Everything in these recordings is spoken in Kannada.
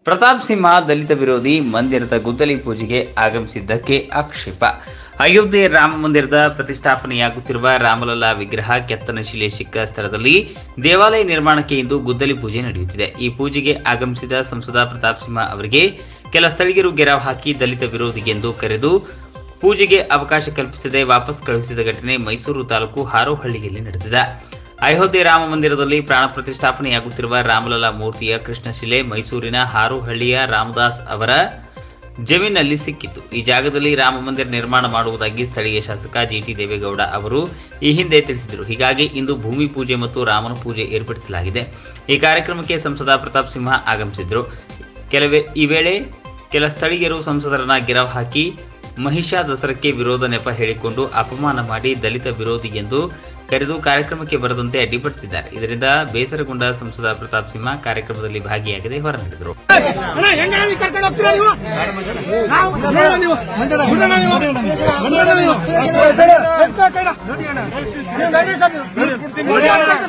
ಪ್ರತಾಪ್ ಸಿಂಹ ದಲಿತ ವಿರೋಧಿ ಮಂದಿರದ ಗುದ್ದಲಿ ಪೂಜೆಗೆ ಆಗಮಿಸಿದ್ದಕ್ಕೆ ಆಕ್ಷೇಪ ಅಯೋಧ್ಯೆ ರಾಮ ಮಂದಿರದ ಪ್ರತಿಷ್ಠಾಪನೆಯಾಗುತ್ತಿರುವ ರಾಮಲಲ್ಲಾ ವಿಗ್ರಹ ಕೆತ್ತನ ಶಿಲೆ ಸಿಕ್ಕ ಸ್ಥಳದಲ್ಲಿ ದೇವಾಲಯ ನಿರ್ಮಾಣಕ್ಕೆ ಇಂದು ಗುದ್ದಲಿ ಪೂಜೆ ನಡೆಯುತ್ತಿದೆ ಈ ಪೂಜೆಗೆ ಆಗಮಿಸಿದ ಸಂಸದ ಪ್ರತಾಪ್ ಸಿಂಹ ಅವರಿಗೆ ಕೆಲ ಸ್ಥಳೀಯರು ಗೆರವು ಹಾಕಿ ದಲಿತ ವಿರೋಧಿಗೆಂದು ಕರೆದು ಪೂಜೆಗೆ ಅವಕಾಶ ಕಲ್ಪಿಸದೆ ವಾಪಸ್ ಕಳುಹಿಸಿದ ಘಟನೆ ಮೈಸೂರು ತಾಲೂಕು ಹಾರೋಹಳ್ಳಿಯಲ್ಲಿ ನಡೆದಿದೆ ಅಯೋಧ್ಯೆ ರಾಮ ಮಂದಿರದಲ್ಲಿ ಪ್ರಾಣ ಪ್ರತಿಷ್ಠಾಪನೆಯಾಗುತ್ತಿರುವ ರಾಮಲಲ್ಲಾ ಮೂರ್ತಿಯ ಕೃಷ್ಣಶಿಲೆ ಮೈಸೂರಿನ ಹಾರೋಹಳ್ಳಿಯ ರಾಮದಾಸ್ ಅವರ ಜಮೀನಲ್ಲಿ ಸಿಕ್ಕಿತ್ತು ಈ ಜಾಗದಲ್ಲಿ ರಾಮ ಮಂದಿರ ನಿರ್ಮಾಣ ಮಾಡುವುದಾಗಿ ಸ್ಥಳೀಯ ಶಾಸಕ ಜಿಟಿ ದೇವೇಗೌಡ ಅವರು ಈ ಹಿಂದೆ ತಿಳಿಸಿದರು ಹೀಗಾಗಿ ಇಂದು ಭೂಮಿ ಪೂಜೆ ಮತ್ತು ರಾಮನ ಪೂಜೆ ಏರ್ಪಡಿಸಲಾಗಿದೆ ಈ ಕಾರ್ಯಕ್ರಮಕ್ಕೆ ಸಂಸದ ಪ್ರತಾಪ್ ಸಿಂಹ ಆಗಮಿಸಿದ್ರು ಕೆಲವೇ ಈ ವೇಳೆ ಕೆಲ ಸ್ಥಳೀಯರು ಸಂಸದರನ್ನ ಗಿರವ್ ಹಾಕಿ ಮಹಿಷಾ ದಸರಕ್ಕೆ ವಿರೋಧ ನೆಪ ಹೇಳಿಕೊಂಡು ಅಪಮಾನ ಮಾಡಿ ದಲಿತ ವಿರೋಧಿ ಎಂದು ಕರೆದು ಕಾರ್ಯಕ್ರಮಕ್ಕೆ ಬರದಂತೆ ಅಡ್ಡಿಪಡಿಸಿದ್ದಾರೆ ಇದರಿಂದ ಬೇಸರಗೊಂಡ ಸಂಸದ ಪ್ರತಾಪ್ ಸಿಂಹ ಕಾರ್ಯಕ್ರಮದಲ್ಲಿ ಭಾಗಿಯಾಗದೆ ಹೊರನಡೆದರು ಅಣ್ಣ ಹೆಂಗ ನೀವು ಕರ್ಕೊಂಡು ಹೋಗ್ತೀರಾ ನೀವು ನಾವು ಬಿಡೋಣ ನೀವು ಬಿಡೋಣ ನೀವು ಬಿಡೋಣ ನೀವು ಎತ್ಕೊ ಕೈನ. ನೀವು ನಡೀರಿ ಸರ್ ನೀವು. ನಡೀರಿ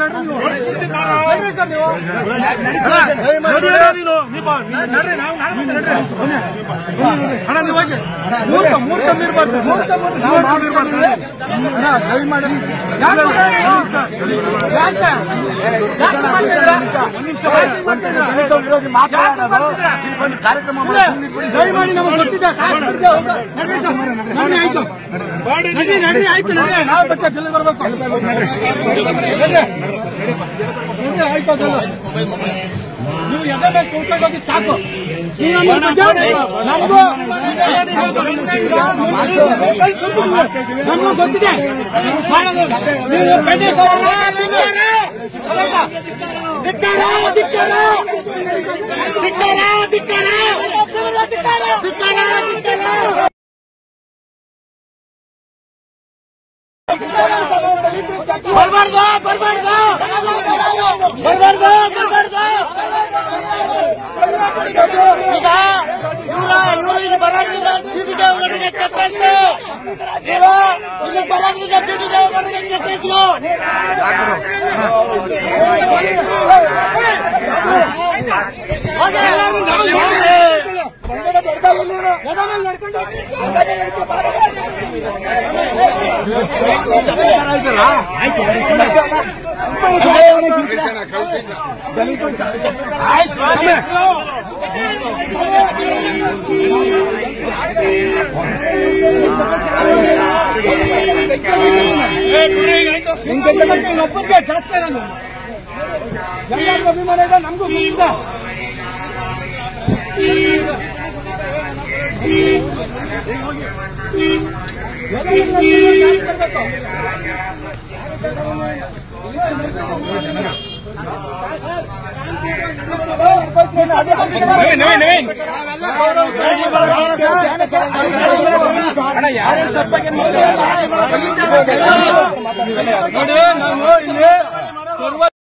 ಸರ್ ನೀವು. ನಡೀರಿ ನೀನು. ನೀವು ಬಾ. ನಡ್ರಿ, ನಾವು ನಾಳೆ ಬಂದು ನಡ್ರಿ. ಅಣ್ಣ ನೀವು ಹೋಗಿ ಮೂರ್ಖ ಮೂರ್ಖ ಮೀರ್ಬಾರ್ದು ಮೂರ್ಖ ಮೂರ್ಖ ನಾವು ನಾವು ಮೀರ್ಬಾರ್ದು ಅಣ್ಣ ದಯಮಾಡಿ ಯಾಕೆ ಯಾಕೆ ಯಾಕೆ ಮಾಡ್ತಿದ್ದೀರಾ? ಯಾಕೆ ಮಾಡ್ತಿದ್ದೀರಾ? ದಯಮಾಡಿ ನಮಗೆ ಗೊತ್ತಿದೆ ಸಾಕು ಬಿಡ್ದೆ ಹೋಗು. ನಡ್ರಿ ಸರ್, ನಡ್ರಿ ಆಯ್ತು ನಡ್ರಿ ನಡ್ರಿ ಆಯ್ತು ನಡ್ರಿ ನಾವು ಮತ್ತೆ ಜಲ್ದಿ ಬರ್ಬೇಕು ನಡ್ರಿ. ನಡ್ರಿ ಆಯ್ತು ಅದೆಲ್ಲ. ನೀವು ಎದೆ ಮೇಲೆ ಕೂತ್ಕೊಂಡು ಹೋಗಿ ಸಾಕು ನೀವು ನಮ್ಮ ಬಗ್ಗೆ ನಮಗೂ ನಮಗೂ ಗೊತ್ತಿದೆ ನೀವು ಮಾಡೋದು. ನೀವು ಖಂಡಿತ ಧಿಕ್ಕಾರ ಧಿಕ್ಕಾರ ಧಿಕ್ಕಾರ ಧಿಕ್ಕಾರ ಧಿಕ್ಕಾರ ಧಿಕ್ಕಾರ ಬರ್ಬಾರ್ದು ಬರ್ಬಾರ್ದು ಬರ್ಬಾರ್ದು ಬರ್ಬಾರ್ದು ಈಗ ಇವ್ರ ಇವ್ರು ಇಲ್ಲಿ ಬರೋದ್ರಿಂದ ಚೀಟಿಗೆ ಅವರಿಗೆ ಕೆಟ್ಟಿಸ್ರು ಇವ್ರು ಇಲ್ಲಿ ಬರೋದ್ರಿಂದ ಚೀಟಿಗೆ ಅವರಿಗೆ ಕೆಟ್ಟಿಸ್ರು ಒಬ್ಬರಿಗೆ ಜಾಸ್ತಿ ನಾನು ಎಲ್ಲರಿಗೂ ಅಭಿಮಾನ ಇದೆ ನಮಗೂ ಗೊತ್ತಿದೆ ನೋಡಿ ನಾವು ಇಲ್ಲಿ ಸರ್ವ